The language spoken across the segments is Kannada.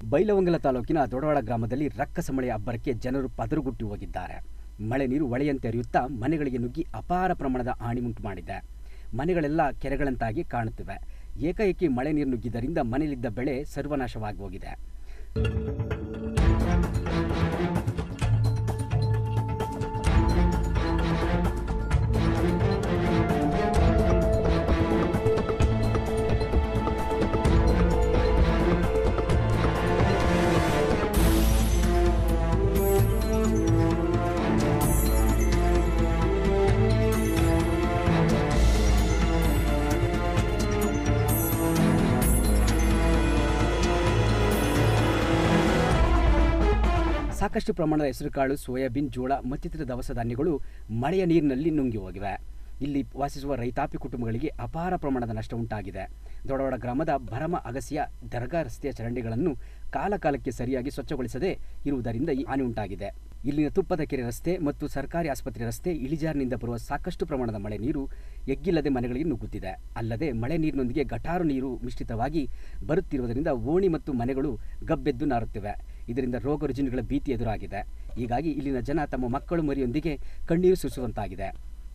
ಬೈಲವಂಗಲ ತಾಲೂಕಿನ ದೊಡವಾಡ ಗ್ರಾಮದಲ್ಲಿ ರಕ್ಕಸ ಮಳೆಯ ಅಬ್ಬರಕ್ಕೆ ಜನರು ಪದರುಗುಟ್ಟಿ ಹೋಗಿದ್ದಾರೆ ಮಳೆ ನೀರು ಹೊಳೆಯಂತೆ ಹರಿಯುತ್ತಾ ಮನೆಗಳಿಗೆ ನುಗ್ಗಿ ಅಪಾರ ಪ್ರಮಾಣದ ಹಾನಿಯುಂಟು ಮಾಡಿದೆ ಮನೆಗಳೆಲ್ಲ ಕೆರೆಗಳಂತಾಗಿ ಕಾಣುತ್ತಿವೆ ಏಕಾಏಕಿ ಮಳೆ ನೀರು ನುಗ್ಗಿದ್ದರಿಂದ ಮನೆಯಲ್ಲಿದ್ದ ಬೆಳೆ ಸರ್ವನಾಶವಾಗಿ ಹೋಗಿದೆ ಸಾಕಷ್ಟು ಪ್ರಮಾಣದ ಹೆಸರುಕಾಳು ಸೋಯಾಬೀನ್ ಜೋಳ ಮತ್ತಿತರ ದವಸ ಧಾನ್ಯಗಳು ಮಳೆಯ ನೀರಿನಲ್ಲಿ ನುಂಗಿ ಹೋಗಿವೆ ಇಲ್ಲಿ ವಾಸಿಸುವ ರೈತಾಪಿ ಕುಟುಂಬಗಳಿಗೆ ಅಪಾರ ಪ್ರಮಾಣದ ನಷ್ಟ ಉಂಟಾಗಿದೆ ದೊಡವಾಡ ಗ್ರಾಮದ ಭರಮ ಅಗಸಿಯ ದರ್ಗಾ ರಸ್ತೆಯ ಚರಂಡಿಗಳನ್ನು ಕಾಲಕಾಲಕ್ಕೆ ಸರಿಯಾಗಿ ಸ್ವಚ್ಛಗೊಳಿಸದೇ ಇರುವುದರಿಂದ ಈ ಹಾನಿ ಉಂಟಾಗಿದೆ ಇಲ್ಲಿನ ತುಪ್ಪದ ಕೆರೆ ರಸ್ತೆ ಮತ್ತು ಸರ್ಕಾರಿ ಆಸ್ಪತ್ರೆ ರಸ್ತೆ ಇಳಿಜಾರಿನಿಂದ ಬರುವ ಸಾಕಷ್ಟು ಪ್ರಮಾಣದ ಮಳೆ ನೀರು ಎಗ್ಗಿಲ್ಲದೆ ಮನೆಗಳಿಗೆ ನುಗ್ಗುತ್ತಿದೆ ಅಲ್ಲದೆ ಮಳೆ ನೀರಿನೊಂದಿಗೆ ಗಟಾರು ನೀರು ಮಿಶ್ರಿತವಾಗಿ ಬರುತ್ತಿರುವುದರಿಂದ ಓಣಿ ಮತ್ತು ಮನೆಗಳು ಗಬ್ಬೆದ್ದು ನಾರುತ್ತಿವೆ ಇದರಿಂದ ರೋಗ ರುಜಿನಗಳ ಭೀತಿ ಎದುರಾಗಿದೆ ಹೀಗಾಗಿ ಇಲ್ಲಿನ ಜನ ತಮ್ಮ ಮಕ್ಕಳು ಮರಿಯೊಂದಿಗೆ ಕಣ್ಣೀರು ಸುರಿಸುವಂತಾಗಿದೆ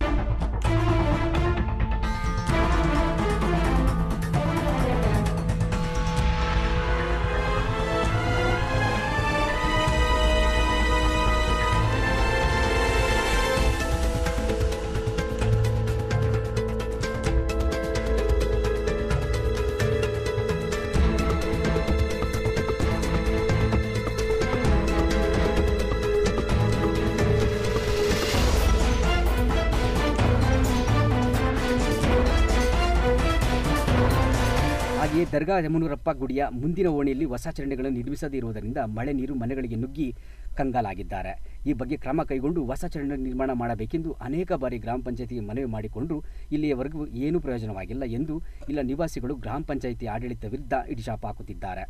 ಹಾಗೆಯೇ ದರ್ಗಾ ಯಮುನೂರಪ್ಪ ಗುಡಿಯ ಮುಂದಿನ ಓಣಿಯಲ್ಲಿ ಹೊಸ ಚರಂಡಿಗಳನ್ನು ನಿರ್ಮಿಸದೇ ಇರುವುದರಿಂದ ಮಳೆ ನೀರು ಮನೆಗಳಿಗೆ ನುಗ್ಗಿ ಕಂಗಾಲಾಗಿದ್ದಾರೆ ಈ ಬಗ್ಗೆ ಕ್ರಮ ಕೈಗೊಂಡು ಹೊಸ ಚರಂಡಿ ನಿರ್ಮಾಣ ಮಾಡಬೇಕೆಂದು ಅನೇಕ ಬಾರಿ ಗ್ರಾಮ ಪಂಚಾಯತಿಗೆ ಮನವಿ ಮಾಡಿಕೊಂಡರೂ ಇಲ್ಲಿಯವರೆಗೂ ಏನೂ ಪ್ರಯೋಜನವಾಗಿಲ್ಲ ಎಂದು ಇಲ್ಲ ನಿವಾಸಿಗಳು ಗ್ರಾಮ ಪಂಚಾಯಿತಿ ಆಡಳಿತ ವಿರುದ್ಧ ಇಡಿಶಾಪ ಹಾಕುತ್ತಿದ್ದಾರೆ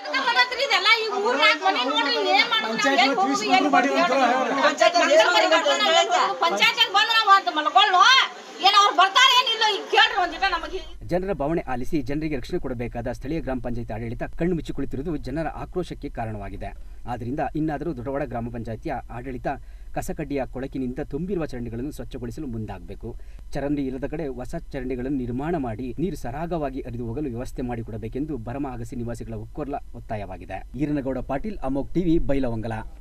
ಪಂಚಾಯತ್ ಬಂದ್ರೆ ನಾವು ಅಂತ ಮಲ್ಕೊಳ್ಳೋ ಏನ್ ಅವ್ರು ಬರ್ತಾರೆ ಏನಿಲ್ಲ ಈಗ ಕೇಳ್ರಿ ಒಂದಿಟ ನಮಗೆ ಜನರ ಭಾವನೆ ಆಲಿಸಿ ಜನರಿಗೆ ರಕ್ಷಣೆ ಕೊಡಬೇಕಾದ ಸ್ಥಳೀಯ ಗ್ರಾಮ ಪಂಚಾಯತಿ ಆಡಳಿತ ಕಣ್ಣು ಮುಚ್ಚಿ ಕುಳಿತಿರುವುದು ಜನರ ಆಕ್ರೋಶಕ್ಕೆ ಕಾರಣವಾಗಿದೆ ಆದ್ದರಿಂದ ಇನ್ನಾದರೂ ದೊಡ್ಡವಾಡ ಗ್ರಾಮ ಪಂಚಾಯತಿಯ ಆಡಳಿತ ಕಸಕಡ್ಡಿಯ ಕೊಳಕಿನಿಂದ ತುಂಬಿರುವ ಚರಂಡಿಗಳನ್ನು ಸ್ವಚ್ಛಗೊಳಿಸಲು ಮುಂದಾಗಬೇಕು ಚರಂಡಿ ಇಲ್ಲದ ಕಡೆ ಹೊಸ ಚರಂಡಿಗಳನ್ನು ನಿರ್ಮಾಣ ಮಾಡಿ ನೀರು ಸರಾಗವಾಗಿ ಹರಿದು ಹೋಗಲು ವ್ಯವಸ್ಥೆ ಮಾಡಿಕೊಡಬೇಕೆಂದು ಭರಮ ಅಗಸಿ ನಿವಾಸಿಗಳ ಒಕ್ಕೊರ್ಲ ಒತ್ತಾಯವಾಗಿದೆ ಈರನಗೌಡ ಪಾಟೀಲ್ ಅಮೋಕ್ ಟಿವಿ ಬೈಲವಂಗಲ